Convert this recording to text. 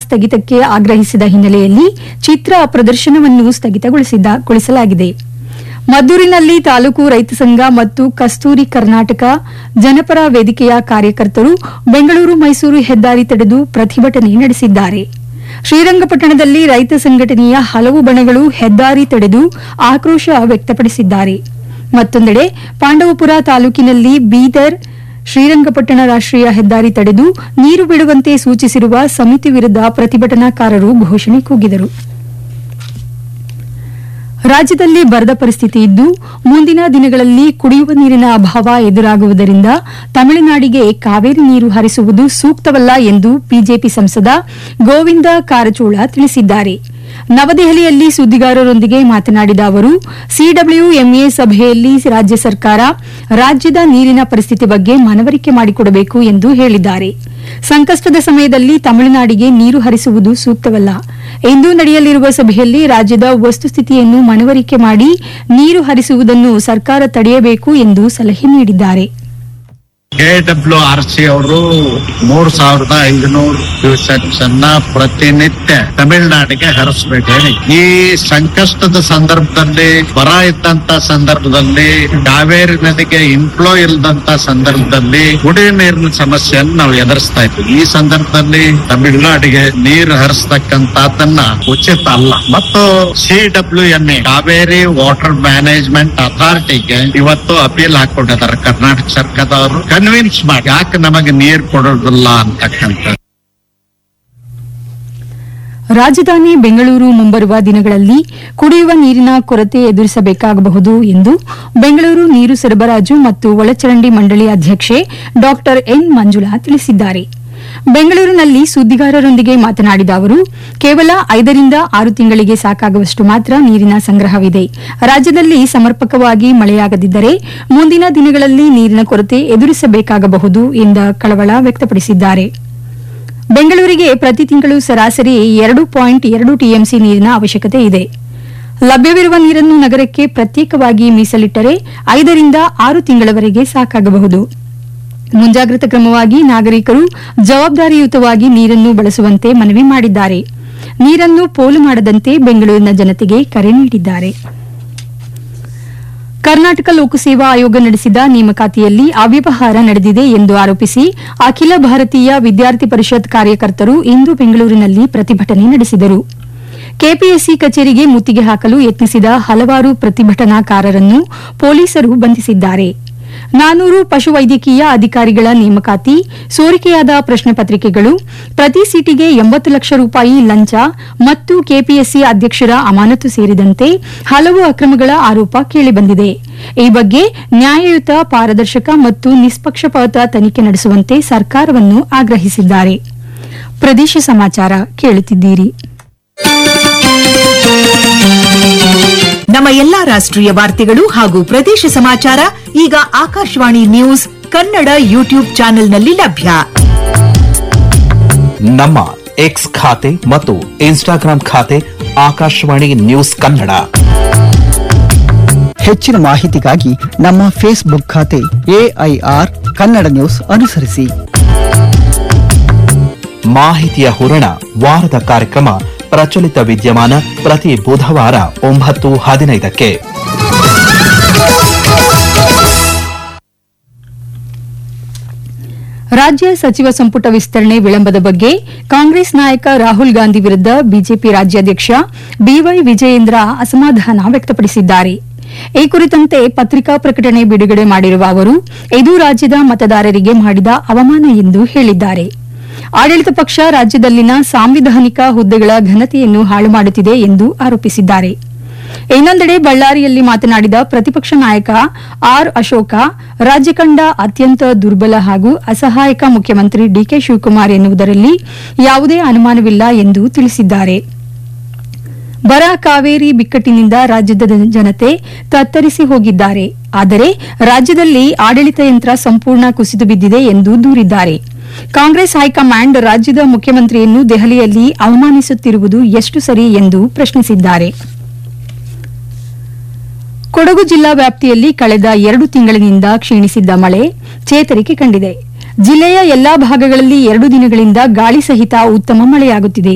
ಸ್ಥಗಿತಕ್ಕೆ ಆಗ್ರಹಿಸಿದ ಹಿನ್ನೆಲೆಯಲ್ಲಿ ಚಿತ್ರ ಪ್ರದರ್ಶನವನ್ನು ಸ್ಥಗಿತಗೊಳಿಸಲಾಗಿದೆ ಮದ್ದೂರಿನಲ್ಲಿ ತಾಲೂಕು ರೈತ ಸಂಘ ಮತ್ತು ಕಸ್ತೂರಿ ಕರ್ನಾಟಕ ಜನಪರ ವೇದಿಕೆಯ ಕಾರ್ಯಕರ್ತರು ಬೆಂಗಳೂರು ಮೈಸೂರು ಹೆದ್ದಾರಿ ತಡೆದು ಪ್ರತಿಭಟನೆ ನಡೆಸಿದ್ದಾರೆ ಶ್ರೀರಂಗಪಟ್ಟಣದಲ್ಲಿ ರೈತ ಸಂಘಟನೆಯ ಹಲವು ಬಣಗಳು ಹೆದ್ದಾರಿ ತಡೆದು ಆಕ್ರೋಶ ವ್ಯಕ್ತಪಡಿಸಿದ್ದಾರೆ ಮತ್ತೊಂದೆಡೆ ಪಾಂಡವಪುರ ತಾಲೂಕಿನಲ್ಲಿ ಬೀದರ್ ಶ್ರೀರಂಗಪಟ್ಟಣ ರಾಷ್ಟೀಯ ಹೆದ್ದಾರಿ ತಡೆದು ನೀರು ಬಿಡುವಂತೆ ಸೂಚಿಸಿರುವ ಸಮಿತಿ ವಿರುದ್ಧ ಪ್ರತಿಭಟನಾಕಾರರು ಘೋಷಣೆ ಕೂಗಿದರು ರಾಜ್ಯದಲ್ಲಿ ಬರದ ಪರಿಸ್ಥಿತಿ ಇದ್ದು ಮುಂದಿನ ದಿನಗಳಲ್ಲಿ ಕುಡಿಯುವ ನೀರಿನ ಅಭಾವ ಎದುರಾಗುವುದರಿಂದ ತಮಿಳುನಾಡಿಗೆ ಕಾವೇರಿ ನೀರು ಹರಿಸುವುದು ಸೂಕ್ತವಲ್ಲ ಎಂದು ಬಿಜೆಪಿ ಸಂಸದ ಗೋವಿಂದ ಕಾರಜೋಳ ತಿಳಿಸಿದ್ದಾರೆ ನವದೆಹಲಿಯಲ್ಲಿ ಸುದ್ದಿಗಾರರೊಂದಿಗೆ ಮಾತನಾಡಿದ ಅವರು ಸಿಡಬ್ಲ್ಯೂಎಂಎ ಸಭೆಯಲ್ಲಿ ರಾಜ್ಯ ಸರ್ಕಾರ ರಾಜ್ಯದ ನೀರಿನ ಪರಿಸ್ಥಿತಿ ಬಗ್ಗೆ ಮನವರಿಕೆ ಮಾಡಿಕೊಡಬೇಕು ಎಂದು ಹೇಳಿದ್ದಾರೆ ಸಂಕಷ್ಟದ ಸಮಯದಲ್ಲಿ ತಮಿಳುನಾಡಿಗೆ ನೀರು ಹರಿಸುವುದು ಸೂಕ್ತವಲ್ಲ ಇಂದು ನಡೆಯಲಿರುವ ಸಭೆಯಲ್ಲಿ ರಾಜ್ಯದ ವಸ್ತುಸ್ಥಿತಿಯನ್ನು ಮನವರಿಕೆ ಮಾಡಿ ನೀರು ಹರಿಸುವುದನ್ನು ಸರ್ಕಾರ ತಡೆಯಬೇಕು ಎಂದು ಸಲಹೆ ನೀಡಿದ್ದಾರೆ ಕೆಡಬ್ಲ್ಯೂ ಆರ್ ಸಿ ಅವರು ಮೂರ್ ಸಾವಿರದ ಐದುನೂರು ಕ್ಯೂಸೆಕ್ಸ್ ಅನ್ನ ಪ್ರತಿನಿತ್ಯ ತಮಿಳುನಾಡಿಗೆ ಹರಿಸಬೇಕು ಹೇಳಿ ಈ ಸಂಕಷ್ಟದ ಸಂದರ್ಭದಲ್ಲಿ ಬರ ಇದ್ದಂತ ಸಂದರ್ಭದಲ್ಲಿ ಕಾವೇರಿ ನದಿಗೆ ಇನ್ಫ್ಲೋ ಇಲ್ಲದಂತ ಸಂದರ್ಭದಲ್ಲಿ ಕುಡಿಯುವ ನೀರಿನ ಸಮಸ್ಯೆಯನ್ನು ನಾವು ಎದುರಿಸ್ತಾ ಇದ್ವಿ ಈ ಸಂದರ್ಭದಲ್ಲಿ ತಮಿಳುನಾಡಿಗೆ ನೀರು ಹರಿಸ್ತಕ್ಕಂತದನ್ನ ಉಚಿತ ಅಲ್ಲ ಮತ್ತು C W M A Kaveri water management ಅಥಾರಿಟಿಗೆ ಇವತ್ತು ಅಪೀಲ್ ಹಾಕೊಂಡಿದ್ದಾರೆ ಕರ್ನಾಟಕ ಸರ್ಕಾರದವರು ಕನ್ವಿನ್ಸ್ ಮಾಡಿ ಯಾಕೆ ನಮಗೆ ನೀರು ಕೊಡೋದಿಲ್ಲ ಅಂತಕ್ಕಂಥ ರಾಜಧಾನಿ ಬೆಂಗಳೂರು ಮುಂಬರುವ ದಿನಗಳಲ್ಲಿ ಕುಡಿಯುವ ನೀರಿನ ಕೊರತೆ ಎದುರಿಸಬೇಕಾಗಬಹುದು ಎಂದು ಬೆಂಗಳೂರು ನೀರು ಸರಬರಾಜು ಮತ್ತು ಒಳಚರಂಡಿ ಮಂಡಳಿ ಅಧ್ಯಕ್ಷೆ ಡಾ ಎನ್ ಮಂಜುಳಾ ತಿಳಿಸಿದ್ದಾರೆ ಬೆಂಗಳೂರಿನಲ್ಲಿ ಸುದ್ದಿಗಾರರೊಂದಿಗೆ ಮಾತನಾಡಿದ ಅವರು ಕೇವಲ ಐದರಿಂದ ಆರು ತಿಂಗಳಿಗೆ ಸಾಕಾಗುವಷ್ಟು ಮಾತ್ರ ನೀರಿನ ಸಂಗ್ರಹವಿದೆ ರಾಜ್ಯದಲ್ಲಿ ಸಮರ್ಪಕವಾಗಿ ಮಳೆಯಾಗದಿದ್ದರೆ ಮುಂದಿನ ದಿನಗಳಲ್ಲಿ ನೀರಿನ ಕೊರತೆ ಎದುರಿಸಬೇಕಾಗಬಹುದು ಎಂದ ಕಳವಳ ವ್ಯಕ್ತಪಡಿಸಿದ್ದಾರೆ ಬೆಂಗಳೂರಿಗೆ ಪ್ರತಿ ತಿಂಗಳು ಸರಾಸರಿ ಎರಡು ಪಾಯಿಂಟ್ ಎರಡು ಟಿಎಂಸಿ ನೀರಿನ ಅವಶ್ಯಕತೆ ಇದೆ ಲಭ್ಯವಿರುವ ನೀರನ್ನು ನಗರಕ್ಕೆ ಪ್ರತ್ಯೇಕವಾಗಿ ಮೀಸಲಿಟ್ಟರೆ ಐದರಿಂದ ಆರು ತಿಂಗಳವರೆಗೆ ಸಾಕಾಗಬಹುದು ಮುಂಜಾಗ್ರತಾ ಕ್ರಮವಾಗಿ ನಾಗರಿಕರು ಜವಾಬ್ದಾರಿಯುತವಾಗಿ ನೀರನ್ನು ಬಳಸುವಂತೆ ಮನವಿ ಮಾಡಿದ್ದಾರೆ ನೀರನ್ನು ಪೋಲು ಮಾಡದಂತೆ ಬೆಂಗಳೂರಿನ ಜನತೆಗೆ ಕರೆ ನೀಡಿದ್ದಾರೆ ಕರ್ನಾಟಕ ಲೋಕಸೇವಾ ಆಯೋಗ ನಡೆಸಿದ ನೇಮಕಾತಿಯಲ್ಲಿ ಅವ್ಯವಹಾರ ನಡೆದಿದೆ ಎಂದು ಆರೋಪಿಸಿ ಅಖಿಲ ಭಾರತೀಯ ವಿದ್ಯಾರ್ಥಿ ಪರಿಷತ್ ಕಾರ್ಯಕರ್ತರು ಇಂದು ಬೆಂಗಳೂರಿನಲ್ಲಿ ಪ್ರತಿಭಟನೆ ನಡೆಸಿದರು ಕೆಪಿಎಸ್ಸಿ ಕಚೇರಿಗೆ ಮುತ್ತಿಗೆ ಹಾಕಲು ಯತ್ನಿಸಿದ ಹಲವಾರು ಪ್ರತಿಭಟನಾಕಾರರನ್ನು ಪೊಲೀಸರು ಬಂಧಿಸಿದ್ದಾರೆ ನಾನೂರು ಪಶುವೈದ್ಯಕೀಯ ಅಧಿಕಾರಿಗಳ ನೇಮಕಾತಿ ಸೋರಿಕೆಯಾದ ಪ್ರಶ್ನೆ ಪತ್ರಿಕೆಗಳು ಪ್ರತಿ ಸೀಟಿಗೆ ಎಂಬತ್ತು ಲಕ್ಷ ರೂಪಾಯಿ ಲಂಚ ಮತ್ತು ಕೆಪಿಎಸ್ಸಿ ಅಧ್ಯಕ್ಷರ ಅಮಾನತು ಸೇರಿದಂತೆ ಹಲವು ಅಕ್ರಮಗಳ ಆರೋಪ ಕೇಳಿಬಂದಿದೆ ಈ ಬಗ್ಗೆ ನ್ಯಾಯಯುತ ಪಾರದರ್ಶಕ ಮತ್ತು ನಿಷ್ಪಕ್ಷಪಾತ ತನಿಖೆ ನಡೆಸುವಂತೆ ಸರ್ಕಾರವನ್ನು ಆಗ್ರಹಿಸಿದ್ದಾರೆ ಪ್ರದೇಶ ಸಮಾಚಾರ ಕೇಳುತ್ತಿದ್ದೀರಿ ನಮ್ಮ ಎಲ್ಲಾ ರಾಷ್ಟ್ರೀಯ ವಾರ್ತೆಗಳು ಹಾಗೂ ಪ್ರದೇಶ ಸಮಾಚಾರ ಈಗ ಆಕಾಶವಾಣಿ ನ್ಯೂಸ್ ಕನ್ನಡ ಯೂಟ್ಯೂಬ್ ಚಾನೆಲ್ನಲ್ಲಿ ಲಭ್ಯ ನಮ್ಮ ಎಕ್ಸ್ ಖಾತೆ ಮತ್ತು ಇನ್ಸ್ಟಾಗ್ರಾಂ ಖಾತೆ ಆಕಾಶವಾಣಿ ನ್ಯೂಸ್ ಕನ್ನಡ ಹೆಚ್ಚಿನ ಮಾಹಿತಿಗಾಗಿ ನಮ್ಮ ಫೇಸ್ಬುಕ್ ಖಾತೆ ಎಐಆರ್ ಕನ್ನಡ ನ್ಯೂಸ್ ಅನುಸರಿಸಿ ಮಾಹಿತಿಯ ಹೂರಣ ವಾರದ ಕಾರ್ಯಕ್ರಮ ಪ್ರಚಲಿತ ವಿದ್ಯಮಾನ ಪ್ರತಿ ಬುಧವಾರ ಒಂಬತ್ತು ಹದಿನೈದಕ್ಕೆ ರಾಜ್ಯ ಸಚಿವ ಸಂಪುಟ ವಿಸ್ತರಣೆ ವಿಳಂಬದ ಬಗ್ಗೆ ಕಾಂಗ್ರೆಸ್ ನಾಯಕ ರಾಹುಲ್ ಗಾಂಧಿ ವಿರುದ್ದ ಬಿಜೆಪಿ ರಾಜ್ಯಾಧ್ಯಕ್ಷ ಬಿವೈ ವಿಜಯೇಂದ್ರ ಅಸಮಾಧಾನ ವ್ಯಕ್ತಪಡಿಸಿದ್ದಾರೆ ಈ ಕುರಿತಂತೆ ಪತ್ರಿಕಾ ಪ್ರಕಟಣೆ ಬಿಡುಗಡೆ ಮಾಡಿರುವ ಅವರು ಇದು ರಾಜ್ಯದ ಮತದಾರರಿಗೆ ಮಾಡಿದ ಅವಮಾನ ಎಂದು ಹೇಳಿದ್ದಾರೆ ಆಡಳಿತ ಪಕ್ಷ ರಾಜ್ಯದಲ್ಲಿನ ಸಾಂವಿಧಾನಿಕ ಹುದ್ದೆಗಳ ಘನತೆಯನ್ನು ಹಾಳು ಮಾಡುತ್ತಿದೆ ಎಂದು ಆರೋಪಿಸಿದ್ದಾರೆ ಇನ್ನೊಂದೆಡೆ ಬಳ್ಳಾರಿಯಲ್ಲಿ ಮಾತನಾಡಿದ ಪ್ರತಿಪಕ್ಷ ನಾಯಕ ಆರ್ ಅಶೋಕ ರಾಜ್ಯ ಕಂಡ ಅತ್ಯಂತ ದುರ್ಬಲ ಹಾಗೂ ಅಸಹಾಯಕ ಮುಖ್ಯಮಂತ್ರಿ ಡಿಕೆ ಶಿವಕುಮಾರ್ ಎನ್ನುವುದರಲ್ಲಿ ಯಾವುದೇ ಅನುಮಾನವಿಲ್ಲ ಎಂದು ತಿಳಿಸಿದ್ದಾರೆ ಬರ ಕಾವೇರಿ ಬಿಕ್ಕಟ್ಟಿನಿಂದ ರಾಜ್ಯದ ಜನತೆ ತತ್ತರಿಸಿ ಹೋಗಿದ್ದಾರೆ ಆದರೆ ರಾಜ್ಯದಲ್ಲಿ ಆಡಳಿತ ಯಂತ್ರ ಸಂಪೂರ್ಣ ಕುಸಿದು ಬಿದ್ದಿದೆ ಎಂದು ದೂರಿದ್ದಾರೆ ಕಾಂಗ್ರೆಸ್ ಹೈಕಮಾಂಡ್ ರಾಜ್ಯದ ಮುಖ್ಯಮಂತ್ರಿಯನ್ನು ದೆಹಲಿಯಲ್ಲಿ ಅವಮಾನಿಸುತ್ತಿರುವುದು ಎಷ್ಟು ಸರಿ ಎಂದು ಪ್ರಶ್ನಿಸಿದ್ದಾರೆ ಕೊಡಗು ಜಿಲ್ಲಾ ವ್ಯಾಪ್ತಿಯಲ್ಲಿ ಕಳೆದ ಎರಡು ತಿಂಗಳಿನಿಂದ ಕ್ಷೀಣಿಸಿದ್ದ ಮಳೆ ಚೇತರಿಕೆ ಕಂಡಿದೆ ಜಿಲ್ಲೆಯ ಎಲ್ಲಾ ಭಾಗಗಳಲ್ಲಿ ಎರಡು ದಿನಗಳಿಂದ ಗಾಳಿ ಸಹಿತ ಉತ್ತಮ ಮಳೆಯಾಗುತ್ತಿದೆ